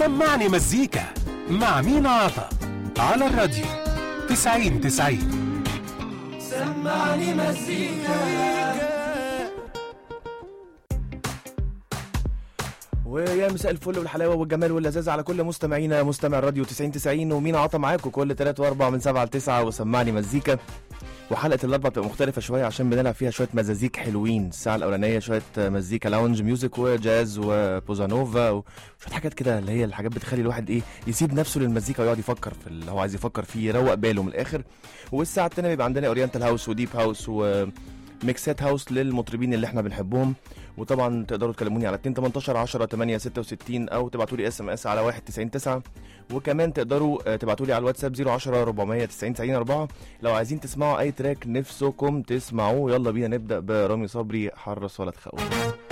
سمعني مزيكا مع مينا عطا على الراديو تسعين تسعين سمعني مزيكا ويا مساء الفل والحلاوه والجمال واللذاذه على كل مستمعينا مستمع الراديو 90 90 ومين عطى معاكم كل 3 و4 من 7 ل 9 وسمعني مزيكا وحلقه الاربع بتبقى مختلفه شويه عشان بنلعب فيها شويه مزازيك حلوين الساعه الاولانيه شويه مزيكا لاونج ميوزك وجاز وبوزانوفا وشويه حاجات كده اللي هي الحاجات بتخلي الواحد ايه يسيب نفسه للمزيكا ويقعد يفكر في اللي هو عايز يفكر فيه يروق باله من الاخر والساعه الثانيه بيبقى عندنا اورينتال هاوس وديب هاوس و ميكسات هاوس للمطربين اللي احنا بنحبهم وطبعا تقدروا تكلموني على 2 18 10 8 66 او تبعتوا لي اس ام اس على 1 90 9 وكمان تقدروا تبعتوا لي على الواتساب 010 490 90 4 لو عايزين تسمعوا اي تراك نفسكم تسمعوه يلا بينا نبدا برامي صبري حرص ولا تخوف